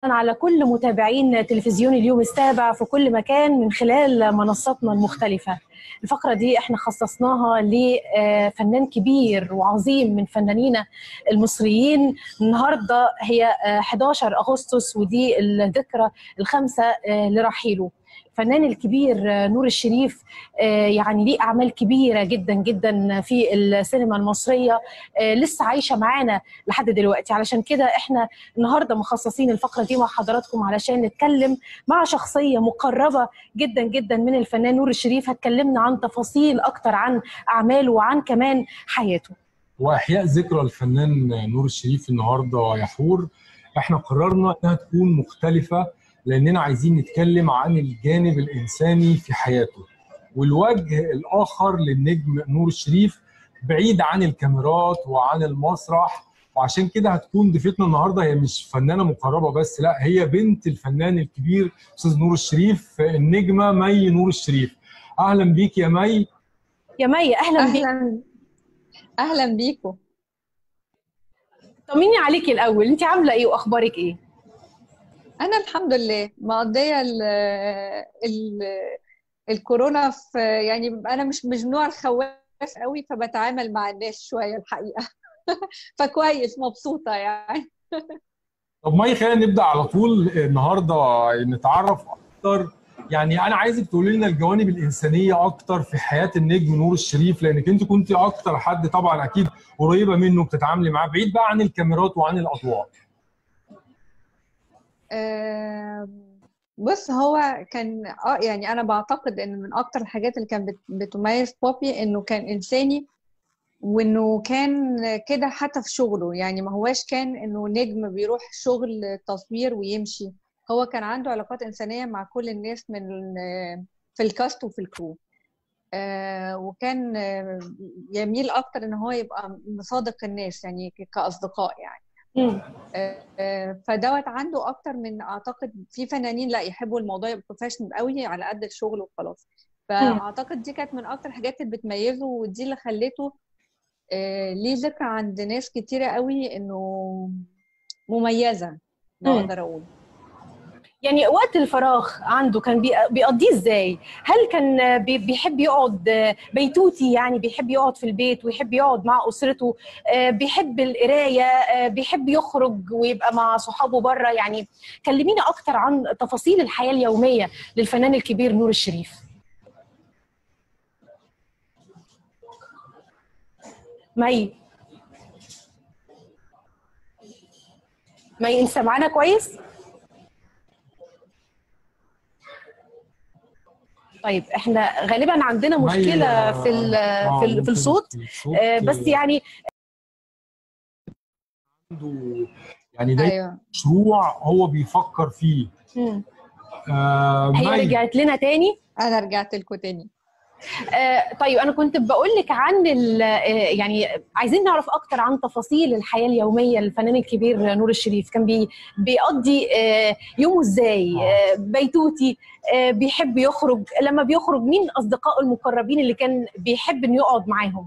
على كل متابعين تلفزيون اليوم السابع في كل مكان من خلال منصاتنا المختلفة الفقرة دي احنا خصصناها لفنان كبير وعظيم من فنانينا المصريين النهاردة هي 11 أغسطس ودي الذكرى الخامسة لرحيله الفنان الكبير نور الشريف يعني ليه اعمال كبيره جدا جدا في السينما المصريه لسه عايشه معانا لحد دلوقتي علشان كده احنا النهارده مخصصين الفقره دي مع حضراتكم علشان نتكلم مع شخصيه مقربه جدا جدا من الفنان نور الشريف هتكلمنا عن تفاصيل اكتر عن اعماله وعن كمان حياته واحياء ذكرى الفنان نور الشريف النهارده يا حور احنا قررنا انها تكون مختلفه لاننا عايزين نتكلم عن الجانب الانساني في حياته والوجه الاخر للنجم نور الشريف بعيد عن الكاميرات وعن المسرح وعشان كده هتكون ضيفتنا النهارده هي مش فنانه مقربه بس لا هي بنت الفنان الكبير استاذ نور الشريف النجمه مي نور الشريف اهلا بيك يا مي يا مي اهلا بيك اهلا اهلا بيكم طمني عليكي الاول انت عامله ايه واخبارك ايه انا الحمد لله مقضيه ال ال الكورونا في يعني انا مش مش نوع الخواف قوي فبتعامل مع الناس شويه الحقيقه فكويس مبسوطه يعني طب مي خلينا نبدا على طول النهارده نتعرف اكتر يعني انا عايزك تقولي لنا الجوانب الانسانيه اكتر في حياه النجم نور الشريف لانك انت كنت اكتر حد طبعا اكيد قريبه منه بتتعاملي معاه بعيد بقى عن الكاميرات وعن الاضواء بص هو كان اه يعني انا بعتقد ان من اكتر الحاجات اللي كان بتميز بوبي انه كان انساني وانه كان كده حتى في شغله يعني ما هواش كان انه نجم بيروح شغل تصوير ويمشي هو كان عنده علاقات انسانيه مع كل الناس من في الكاست وفي الكرو آه وكان يميل اكتر ان هو يبقى مصادق الناس يعني كاصدقاء يعني فدوت عنده اكتر من اعتقد في فنانين لا يحبوا الموضوع يبقى بروفيشنال قوي على قد الشغل وخلاص فاعتقد دي كانت من اكتر الحاجات اللي بتميزه ودي اللي خلته ليه ذكرى عند ناس كتيره قوي انه مميزه لو اقدر اقول يعني وقت الفراغ عنده كان بيقضيه ازاي؟ هل كان بيحب يقعد بيتوتي يعني بيحب يقعد في البيت ويحب يقعد مع اسرته بيحب القرايه بيحب يخرج ويبقى مع صحابه بره يعني كلمينا اكتر عن تفاصيل الحياه اليوميه للفنان الكبير نور الشريف. مي مي انت سامعانا كويس؟ طيب احنا غالبا عندنا مشكله في ال في, ال في الصوت بس يعني عنده يعني ده أيوة. مشروع هو بيفكر فيه آه هي رجعت لنا تاني انا رجعت لكم تاني آه طيب انا كنت بقول لك عن يعني عايزين نعرف اكتر عن تفاصيل الحياه اليوميه للفنان الكبير نور الشريف كان بي بيقضي آه يومه ازاي آه بيتوتي آه بيحب يخرج لما بيخرج مين اصدقائه المقربين اللي كان بيحب انه يقعد معاهم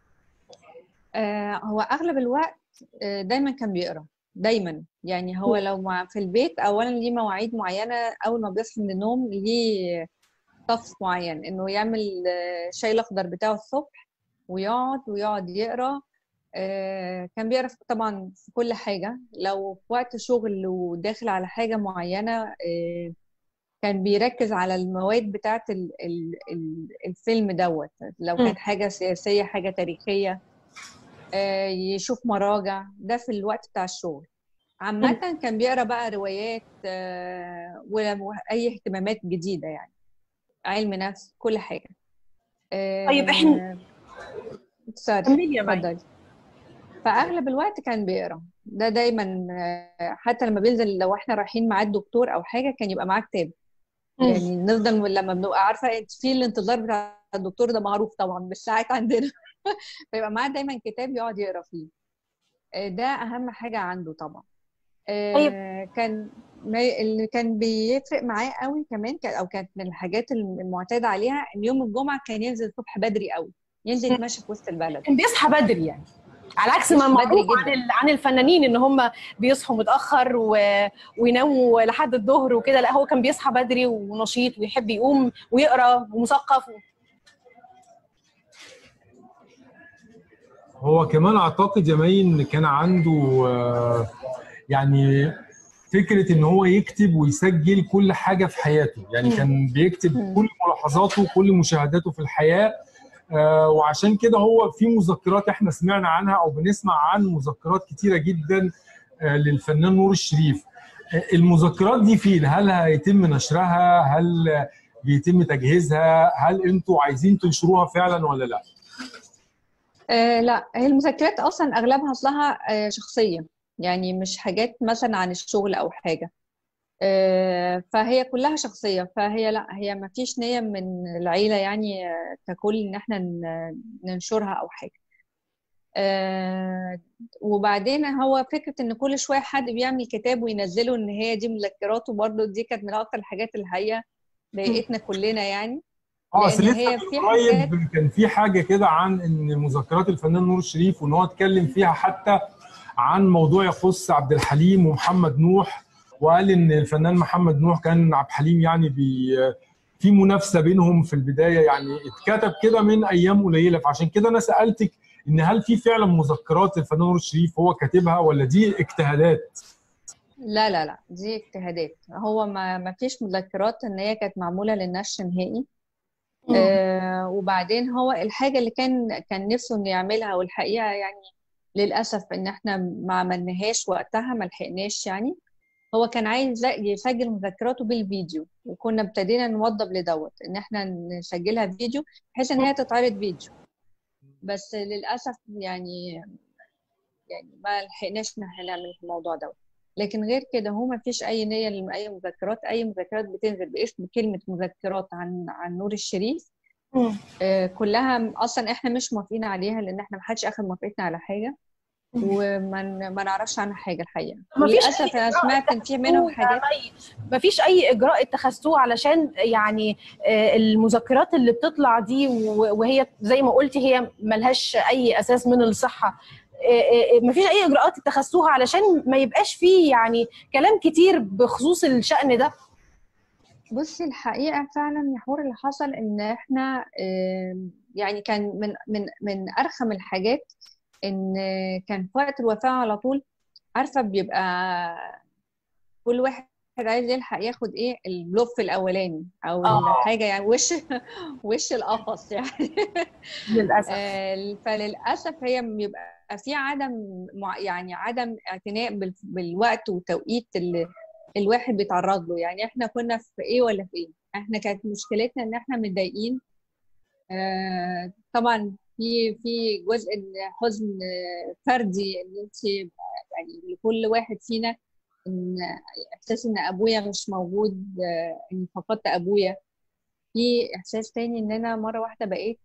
آه هو اغلب الوقت آه دايما كان بيقرا دايما يعني هو لو مع في البيت اولا ليه مواعيد معينه اول ما بيصحى من النوم ليه طقس معين انه يعمل الشاي الاخضر بتاعه الصبح ويقعد ويقعد يقرا كان بيقرا طبعا في كل حاجه لو في وقت شغل وداخل على حاجه معينه كان بيركز على المواد بتاعه الفيلم دوت لو كانت حاجه سياسيه حاجه تاريخيه يشوف مراجع ده في الوقت بتاع الشغل عامة كان بيقرا بقى روايات واي اهتمامات جديده يعني علم نفس كل حاجه طيب احنا كملي يا فاغلب الوقت كان بيقرا ده دايما حتى لما بينزل لو احنا رايحين مع الدكتور او حاجه كان يبقى معاه كتاب يعني نفضل لما بنبقى عارفه في الانتظار بتاع الدكتور ده معروف طبعا بالساعات عندنا فيبقى معاه دايما كتاب يقعد يقرا فيه ده اهم حاجه عنده طبعا طيب. كان اللي كان بيفرق معاه قوي كمان او كانت من الحاجات المعتاد عليها ان يوم الجمعه كان ينزل الصبح بدري قوي ينزل يتمشى في وسط البلد كان بيصحى بدري يعني على عكس ما معروف عن عن الفنانين ان هم بيصحوا متاخر و... ويناموا لحد الظهر وكده لا هو كان بيصحى بدري ونشيط ويحب يقوم ويقرا ومثقف هو كمان اعتقد يا مين كان عنده يعني فكره ان هو يكتب ويسجل كل حاجه في حياته يعني كان بيكتب كل ملاحظاته كل مشاهداته في الحياه آه وعشان كده هو في مذكرات احنا سمعنا عنها او بنسمع عن مذكرات كتيره جدا آه للفنان نور الشريف آه المذكرات دي فين هل هيتم نشرها هل بيتم تجهيزها هل انتوا عايزين تنشروها فعلا ولا لا آه لا هي المذكرات اصلا اغلبها اصلها آه شخصيه يعني مش حاجات مثلا عن الشغل او حاجه آه فهي كلها شخصيه فهي لا هي ما فيش نيه من العيله يعني ككل ان احنا ننشرها او حاجه وبعدين هو فكره ان كل شويه حد بيعمل كتاب وينزله ان هي دي مذكراته برضه دي كانت من اكتر الحاجات اللي هي ضايقتنا كلنا يعني اه اصل لسه في قريب كان في حاجه كده عن ان مذكرات الفنان نور الشريف وان هو اتكلم فيها حتى عن موضوع يخص عبد الحليم ومحمد نوح وقال ان الفنان محمد نوح كان عبد الحليم يعني بي في منافسه بينهم في البدايه يعني اتكتب كده من ايام قليله فعشان كده انا سالتك ان هل في فعلا مذكرات الفنان نور الشريف هو كاتبها ولا دي اجتهادات؟ لا لا لا دي اجتهادات هو ما ما فيش مذكرات ان هي كانت معموله للنشر نهائي آه وبعدين هو الحاجه اللي كان كان نفسه انه يعملها والحقيقه يعني للاسف ان احنا ما عملناهاش وقتها ما لحقناش يعني هو كان عايز يسجل مذكراته بالفيديو وكنا ابتدينا نوضب لدوت ان احنا نسجلها فيديو بحيث ان هي تتعرض فيديو بس للاسف يعني يعني ما لحقناش ان احنا نعمل الموضوع دوت لكن غير كده هو ما فيش اي نيه لاي مذكرات اي مذكرات بتنزل باسم كلمه مذكرات عن عن نور الشريف آه كلها اصلا احنا مش موافقين عليها لان احنا ما حدش اخذ موافقتنا على حاجه وما ما نعرفش عنها حاجه الحقيقه للاسف انا سمعت ان في منهم حاجات ما فيش اي اجراء اتخذتوه علشان يعني المذكرات اللي بتطلع دي وهي زي ما قلتي هي ملهاش اي اساس من الصحه ما فيش اي اجراءات اتخذتوها علشان ما يبقاش فيه يعني كلام كتير بخصوص الشان ده بصي الحقيقه فعلا يا حور اللي حصل ان احنا يعني كان من من من ارخم الحاجات ان كان في وقت الوفاه على طول عارفه بيبقى كل واحد عايز يلحق ياخد ايه اللف الاولاني او أوه. حاجه يعني وش وش القفص يعني للاسف فللاسف هي بيبقى في عدم يعني عدم اعتناء بالوقت والتوقيت اللي الواحد بيتعرض له يعني احنا كنا في ايه ولا في ايه احنا كانت مشكلتنا ان احنا متضايقين آه طبعا في في جزء حزن فردي ان انت يعني لكل واحد فينا ان احساس ان ابويا مش موجود اني فقدت ابويا في احساس تاني ان انا مره واحده بقيت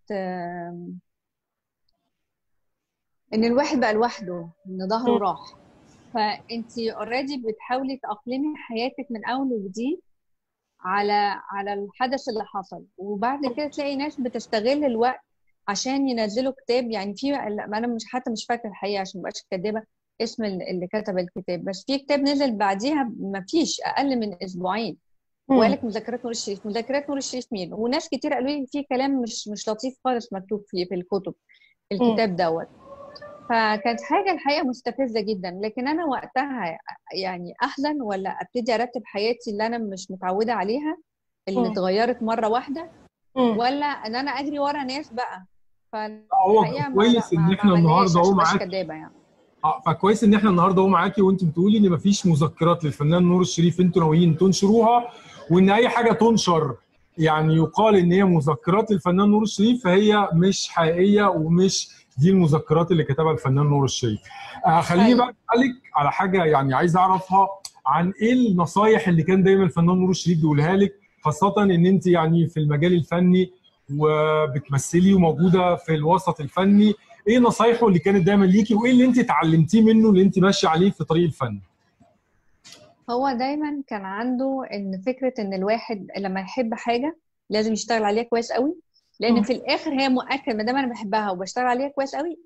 ان الواحد بقى لوحده ان ظهره راح فانت اوريدي بتحاولي تاقلمي حياتك من اول وجديد على على الحدث اللي حصل وبعد كده تلاقي ناس بتستغل الوقت عشان ينزلوا كتاب يعني في انا مش حتى مش فاكره الحقيقه عشان مبقاش كاتبه اسم اللي كتب الكتاب بس في كتاب نزل بعديها ما فيش اقل من اسبوعين وقال لك مذكرات نور الشريف مذكرات نور الشريف مين وناس كتير قالوا لي في كلام مش مش لطيف خالص مكتوب فيه في الكتب الكتاب دوت فكانت حاجه الحقيقه مستفزه جدا لكن انا وقتها يعني احزن ولا ابتدي ارتب حياتي اللي انا مش متعوده عليها اللي مم. اتغيرت مره واحده مم. ولا ان انا اجري ورا ناس بقى هو فالحقيقه ما- كويس ما- ان ما احنا عملناش النهارده اهو عشان مبقاش معاك كدابه يعني اه فكويس ان احنا النهارده اهو معاكي وانت بتقولي ان مفيش مذكرات للفنان نور الشريف انتوا ناويين تنشروها وان اي حاجه تنشر يعني يقال ان هي مذكرات للفنان نور الشريف فهي مش حقيقيه ومش دي المذكرات اللي كتبها الفنان نور الشريف. آه خليني أيوة. بقى اسالك على حاجه يعني عايز اعرفها عن ايه النصايح اللي كان دايما الفنان نور الشريف بيقولها لك خاصه ان انت يعني في المجال الفني وبتمثلي وموجوده في الوسط الفني ايه نصايحه اللي كانت دايما ليكي وايه اللي انت اتعلمتيه منه اللي انت ماشيه عليه في طريق الفن هو دايما كان عنده ان فكره ان الواحد لما يحب حاجه لازم يشتغل عليها كويس قوي لان مم. في الاخر هي مؤكد ما دام انا بحبها وبشتغل عليها كويس قوي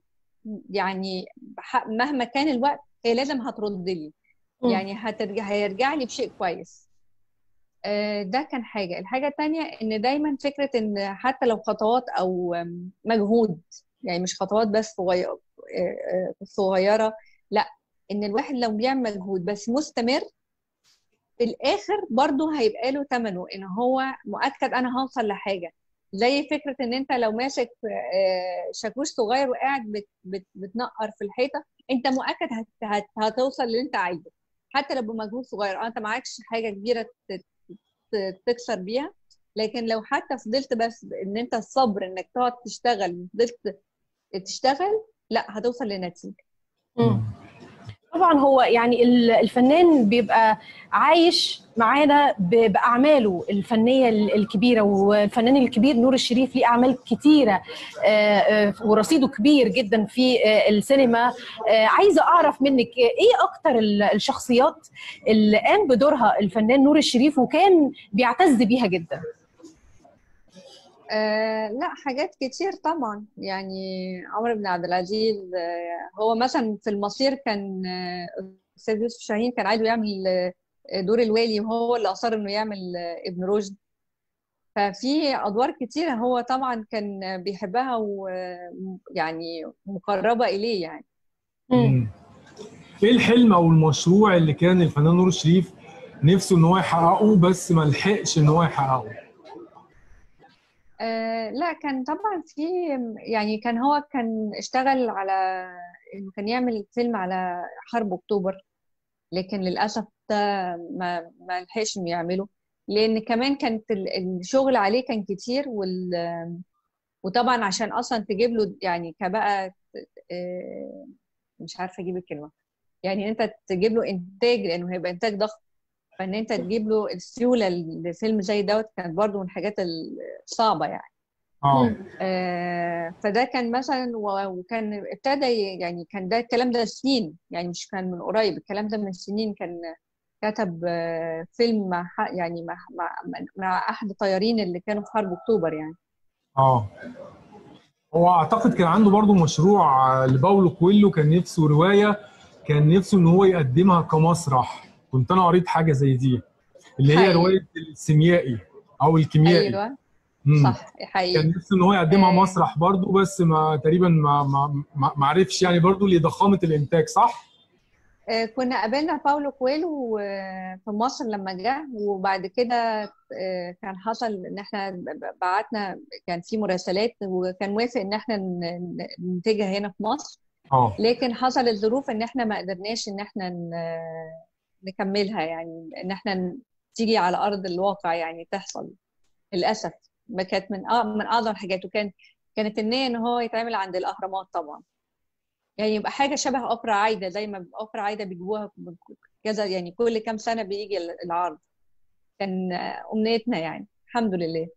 يعني بح- مهما كان الوقت هي لازم هترد لي مم. يعني هترجع هيرجع لي بشيء كويس آه، ده كان حاجة الحاجة التانية إن دايما فكرة إن حتى لو خطوات أو آم، مجهود يعني مش خطوات بس صغيرة صغيرة لا إن الواحد لو بيعمل مجهود بس مستمر في الآخر برضه هيبقى له ثمنه إن هو مؤكد أنا هوصل لحاجة زي فكرة إن أنت لو ماسك آه، شاكوش صغير وقاعد بت بت بتنقر في الحيطة أنت مؤكد هت هت هتوصل للي أنت عايزه حتى لو بمجهود صغير اه انت معكش حاجه كبيره ت- ت- تكسر بيها لكن لو حتى فضلت بس ان انت الصبر انك تقعد تشتغل وفضلت تشتغل لا هتوصل لنتيجه مم. طبعا هو يعني ال- الفنان بيبقى عايش معانا ب- باعماله الفنيه ال- الكبيره والفنان الكبير نور الشريف ليه اعمال كتيره آه، آه، ورصيده كبير جدا في آه، السينما آه، عايزه اعرف منك آه، ايه اكتر ال- الشخصيات اللي قام بدورها الفنان نور الشريف وكان بيعتز بيها جدا آه لا حاجات كتير طبعا يعني عمر بن عبد العزيز آه هو مثلا في المصير كان آه، استاذ يوسف شاهين كان عايزه يعمل آه، دور الوالي وهو اللي اصر انه يعمل آه، ابن رشد ففي ادوار كتيره هو طبعا كان بيحبها ويعني مقربه اليه يعني مم. مم. ايه الحلم او المشروع اللي كان الفنان نور الشريف نفسه ان هو يحققه بس ما لحقش ان هو يحققه آه لا كان طبعا في يعني كان هو كان اشتغل على انه كان يعمل فيلم على حرب اكتوبر لكن للاسف ده ما ما لحقش انه يعمله لان كمان كانت ال- الشغل عليه كان كتير وال وطبعا عشان اصلا تجيب له يعني كبقى آه، مش عارفه اجيب الكلمه يعني انت تجيب له انتاج لانه هيبقى انتاج ضخم فان انت تجيب له السيوله لفيلم زي دوت كانت برضو من الحاجات الصعبه يعني اه آه، فده كان مثلا و- وكان ابتدى ي- يعني كان ده الكلام ده سنين يعني مش كان من قريب الكلام ده من سنين كان كتب آه، فيلم مع ح- يعني مع مع مع احد الطيارين اللي كانوا في حرب اكتوبر يعني اه هو اعتقد كان عنده برضو مشروع آه، لباولو كويلو كان نفسه روايه كان نفسه ان هو يقدمها كمسرح كنت انا قريت حاجه زي دي اللي هي حقيقي. روايه السيميائي او الكيميائي ايوه مم. صح حقيقي كان نفسه ان هو يقدمها آه. مسرح برضو بس ما تقريبا ما ما ما ما عرفش يعني برضو لضخامه الانتاج صح؟ آه، كنا قابلنا باولو كويلو آه، في مصر لما جه وبعد كده آه، كان حصل ان احنا ب- ب- بعتنا كان في مراسلات وكان موافق ان احنا ن- ن- ننتجها هنا في مصر اه لكن حصل الظروف ان احنا ما قدرناش ان احنا ن- نكملها يعني ان احنا ن- تيجي على ارض الواقع يعني تحصل للاسف ما كانت من أع- من اعظم الحاجات وكان كانت النية ان هو يتعمل عند الاهرامات طبعا يعني يبقى حاجه شبه اوبرا عايده زي ما اوبرا عايده بيجيبوها كذا يعني كل كام سنه بيجي العرض كان امنيتنا يعني الحمد لله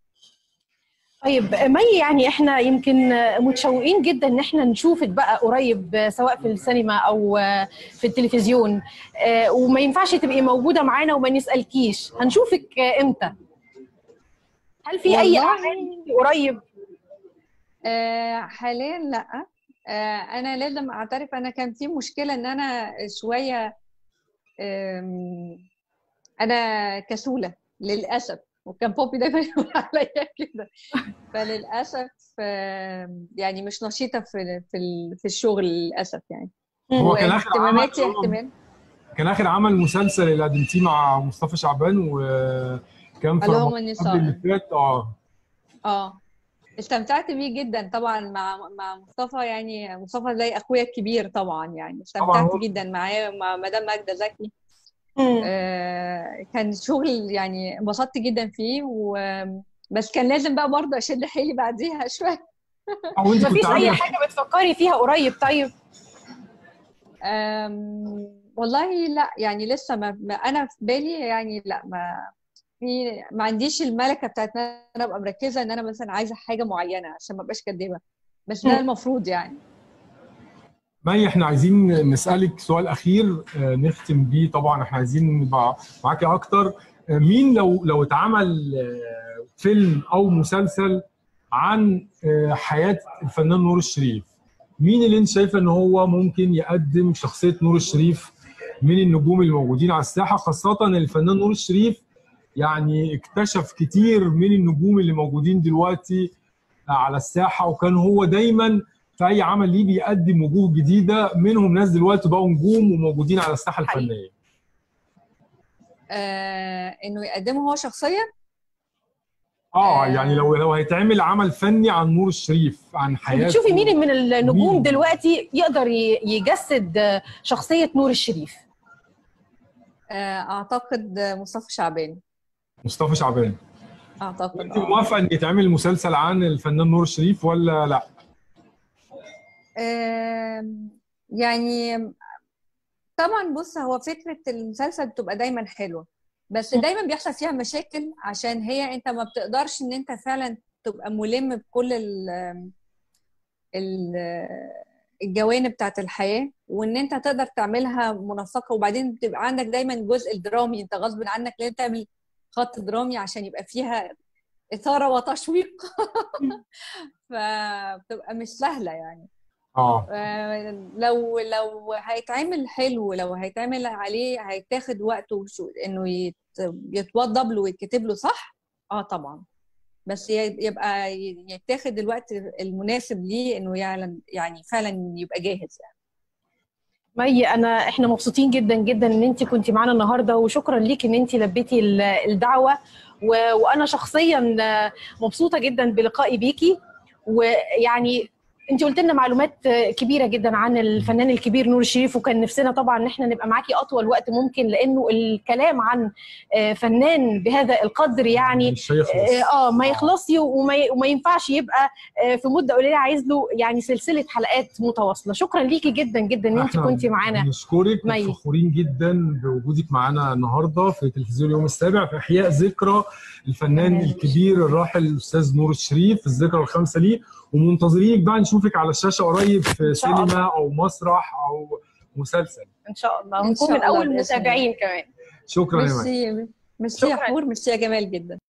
طيب مي يعني احنا يمكن متشوقين جدا ان احنا نشوفك بقى قريب سواء في السينما او في التلفزيون آه، وما ينفعش تبقي موجوده معانا وما نسالكيش هنشوفك آه، امتى هل في اي والله- اعمال قريب آه، حاليا لا آه، انا لازم اعترف انا كان في مشكله ان انا شويه آم، انا كسوله للاسف وكان بوبي دايما يقول عليا كده فللاسف آم، يعني مش نشيطه في في ال- في الشغل للاسف يعني هو كان اخر واهتماماتي عمل اهتمام كان اخر عمل مسلسل اللي قدمتيه مع مصطفى شعبان وكان في اللي هو رمضان النساء. قبل اللي فات اه اه استمتعت بيه جدا طبعا مع مع مصطفى يعني مصطفى زي اخويا الكبير طبعا يعني استمتعت هو- جدا معاه مع مدام ماجدة زكي مم. آه كان شغل يعني انبسطت جدا فيه و بس كان لازم بقى برضه اشد حيلي بعديها شويه او انت ما كنت فيش اي عامله حاجه بتفكري فيها قريب طيب أم، والله لا يعني لسه ما ما- انا في بالي يعني لا ما في ما عنديش الملكه بتاعت ان انا ابقى مركزه ان انا مثلا عايزه حاجه معينه عشان ما ابقاش كدابه بس ده مم. المفروض يعني مي احنا عايزين نسالك سؤال اخير آه، نختم بيه طبعا احنا عايزين نبقى معاكي اكتر آه، مين لو لو اتعمل آه، فيلم او مسلسل عن آه، حياه الفنان نور الشريف مين اللي انت شايفه ان هو ممكن يقدم شخصيه نور الشريف من النجوم الموجودين على الساحه خاصه ان الفنان نور الشريف يعني اكتشف كتير من النجوم اللي موجودين دلوقتي على الساحه وكان هو دايما في اي عمل ليه بيقدم وجوه جديده منهم ناس دلوقتي بقوا نجوم وموجودين على الساحه حقيقي. الفنيه آه انه يقدمه هو شخصيا اه آه. يعني لو لو هيتعمل عمل فني عن نور الشريف عن حياته بتشوفي مين من النجوم مين؟ دلوقتي يقدر ي- يجسد شخصيه نور الشريف آه اعتقد مصطفى شعبان مصطفى شعبان اعتقد انت آه. موافقه ان يتعمل مسلسل عن الفنان نور الشريف ولا لا؟ آم، يعني طبعا بص هو فكرة المسلسل بتبقى دايما حلوة بس دايما بيحصل فيها مشاكل عشان هي انت ما بتقدرش ان انت فعلا تبقى ملم بكل ال ال الجوانب بتاعت الحياة وان انت تقدر تعملها منسقة وبعدين بتبقى عندك دايما الجزء الدرامي انت غصب عنك لازم تعمل خط درامي عشان يبقى فيها إثارة وتشويق فبتبقى مش سهلة يعني اه آه، لو لو هيتعمل حلو لو هيتعمل عليه هيتاخد وقته شو- انه يت- يتوضب له ويتكتب له صح اه طبعا بس ي- يبقى ي- يتاخد الوقت المناسب ليه انه يعلن يعني فعلا يبقى جاهز يعني مي انا احنا مبسوطين جدا جدا ان انت كنتي معانا النهارده وشكرا ليك ان انت لبيتي ال- الدعوه و- وانا شخصيا مبسوطه جدا بلقائي بيكي ويعني انت قلت لنا معلومات كبيره جدا عن الفنان الكبير نور الشريف وكان نفسنا طبعا ان احنا نبقى معاكي اطول وقت ممكن لانه الكلام عن فنان بهذا القدر يعني مش هيخلص اه ما يخلصش وما ي- وما ينفعش يبقى آه، في مده قليله عايز له يعني سلسله حلقات متواصله شكرا ليكي جدا جدا ان انت احنا كنتي معانا بنشكرك مي. وفخورين جدا بوجودك معانا النهارده في تلفزيون اليوم السابع في احياء ذكرى الفنان تمام. الكبير الراحل الاستاذ نور الشريف الذكرى الخامسه ليه ومنتظرينك بقى نشوفك على الشاشه قريب في شاء سينما الله. او مسرح او مسلسل ان شاء الله إن ونكون شاء من الله اول بإذن المتابعين كمان شكرا يا مي ميرسي ميرسي يا شكراً. حور ميرسي يا جمال جدا